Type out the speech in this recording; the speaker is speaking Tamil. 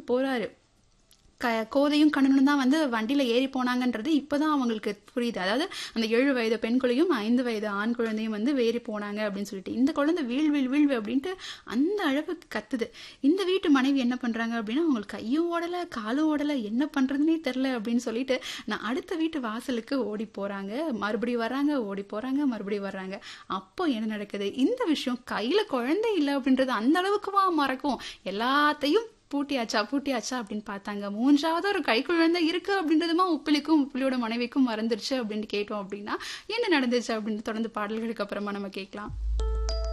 போறாரு க கோதையும் கண்ணனும் தான் வந்து வண்டியில ஏறி போனாங்கன்றது இப்பதான் அவங்களுக்கு புரியுது அதாவது அந்த ஏழு வயது பெண் குழந்தையும் ஐந்து வயது ஆண் குழந்தையும் வந்து ஏறி போனாங்க அப்படின்னு சொல்லிட்டு இந்த குழந்தை வீழ் வீழ் வீழ் அப்படின்ட்டு அந்த அளவுக்கு கத்துது இந்த வீட்டு மனைவி என்ன பண்றாங்க அப்படின்னா அவங்களுக்கு கையும் ஓடல காலும் ஓடல என்ன பண்றதுனே தெரில அப்படின்னு சொல்லிட்டு நான் அடுத்த வீட்டு வாசலுக்கு ஓடி போறாங்க மறுபடியும் வர்றாங்க ஓடி போறாங்க மறுபடியும் வர்றாங்க அப்போ என்ன நடக்குது இந்த விஷயம் கையில குழந்தை இல்லை அப்படின்றது அந்த அளவுக்குவா மறக்கும் எல்லாத்தையும் பூட்டியாச்சா பூட்டியாச்சா அப்படின்னு பார்த்தாங்க மூன்றாவது ஒரு கை குழந்தை இருக்கு அப்படின்றதுமா உப்பிலிக்கும் உப்பிலியோட மனைவிக்கும் மறந்துருச்சு அப்படின்னு கேட்டோம் அப்படின்னா என்ன நடந்துச்சு அப்படின்னு தொடர்ந்து பாடல்களுக்கு அப்புறமா நம்ம கேட்கலாம்